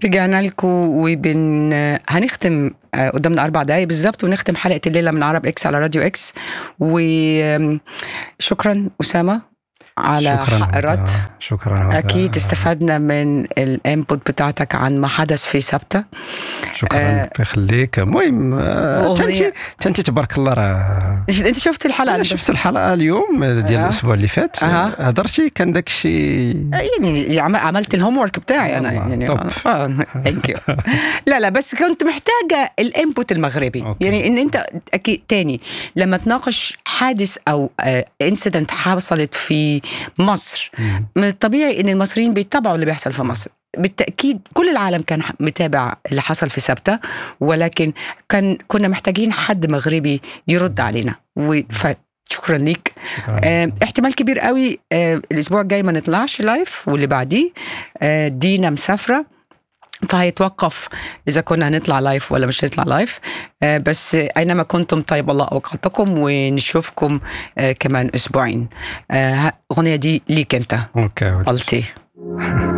رجعنا لكم وبن هنختم آه، قدامنا اربع دقايق بالظبط ونختم حلقه الليله من عرب اكس على راديو اكس وشكرا اسامه على شكرا حق الرد هدى. شكرا هدى. اكيد استفدنا من الانبوت بتاعتك عن ما حدث في سبته شكرا آه، ربي يخليك المهم آه، وأغنية- تنتي تنتي تبارك الله راه انت شفت الحلقه انا شفت الحلقه اليوم ديال أها. الاسبوع اللي فات أها. هضرتي كان داك الشيء يعني عم- عملت الهوم ورك بتاعي انا والله، يعني طب. ثانك يو لا لا بس كنت محتاجه الانبوت المغربي أوكي. يعني ان انت اكيد تاني لما تناقش حادث او انسيدنت حصلت في مصر مم. من الطبيعي ان المصريين بيتابعوا اللي بيحصل في مصر بالتاكيد كل العالم كان ح- متابع اللي حصل في سبته ولكن كان كنا محتاجين حد مغربي يرد علينا و- فشكرا ليك شكراً. آه، احتمال كبير قوي آه، الاسبوع الجاي ما نطلعش لايف واللي بعديه آه، دينا مسافره فهيتوقف اذا كنا هنطلع لايف ولا مش هنطلع لايف آه، بس اينما كنتم طيب الله اوقاتكم ونشوفكم آه، كمان اسبوعين آه، ها- الاغنيه دي ليك انت اوكي قلتي